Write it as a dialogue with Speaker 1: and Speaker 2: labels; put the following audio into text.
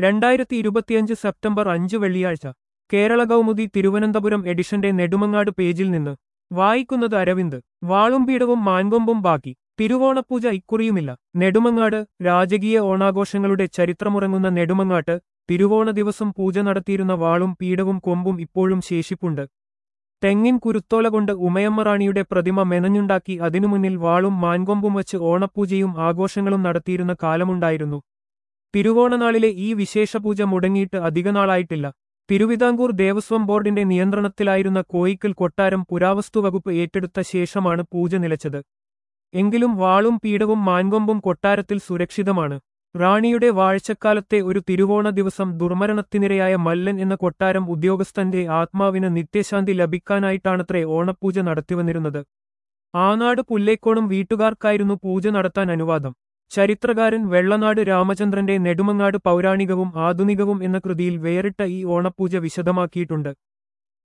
Speaker 1: രണ്ടായിരത്തി ഇരുപത്തിയഞ്ച് സെപ്റ്റംബർ അഞ്ച് വെള്ളിയാഴ്ച കേരള കൗമുദി തിരുവനന്തപുരം എഡിഷന്റെ നെടുമങ്ങാട് പേജിൽ നിന്ന് വായിക്കുന്നത് അരവിന്ദ് വാളും പീഠവും മാൻകൊമ്പും ബാക്കി തിരുവോണപ്പൂജ ഇക്കുറിയുമില്ല നെടുമങ്ങാട് രാജകീയ ഓണാഘോഷങ്ങളുടെ ചരിത്രമുറങ്ങുന്ന നെടുമങ്ങാട്ട് തിരുവോണ ദിവസം പൂജ നടത്തിയിരുന്ന വാളും പീഠവും കൊമ്പും ഇപ്പോഴും ശേഷിപ്പുണ്ട് തെങ്ങിൻ കുരുത്തോല കൊണ്ട് ഉമയമ്മറാണിയുടെ പ്രതിമ മെനഞ്ഞുണ്ടാക്കി അതിനു മുന്നിൽ വാളും മാൻകൊമ്പും വച്ച് ഓണപ്പൂജയും ആഘോഷങ്ങളും നടത്തിയിരുന്ന കാലമുണ്ടായിരുന്നു തിരുവോണനാളിലെ ഈ വിശേഷപൂജ മുടങ്ങിയിട്ട് അധികനാളായിട്ടില്ല തിരുവിതാംകൂർ ദേവസ്വം ബോർഡിന്റെ നിയന്ത്രണത്തിലായിരുന്ന കോയിക്കൽ കൊട്ടാരം പുരാവസ്തു വകുപ്പ് ഏറ്റെടുത്ത ശേഷമാണ് പൂജ നിലച്ചത് എങ്കിലും വാളും പീഠവും മാൻകൊമ്പും കൊട്ടാരത്തിൽ സുരക്ഷിതമാണ് റാണിയുടെ വാഴ്ചക്കാലത്തെ ഒരു തിരുവോണ ദിവസം ദുർമരണത്തിനിരയായ മല്ലൻ എന്ന കൊട്ടാരം ഉദ്യോഗസ്ഥന്റെ ആത്മാവിന് നിത്യശാന്തി ലഭിക്കാനായിട്ടാണത്രേ ഓണപ്പൂജ നടത്തിവന്നിരുന്നത് ആനാട് പുല്ലേക്കോണും വീട്ടുകാർക്കായിരുന്നു പൂജ നടത്താൻ അനുവാദം ചരിത്രകാരൻ വെള്ളനാട് രാമചന്ദ്രന്റെ നെടുമങ്ങാട് പൗരാണികവും ആധുനികവും എന്ന കൃതിയിൽ വേറിട്ട ഈ ഓണപ്പൂജ വിശദമാക്കിയിട്ടുണ്ട്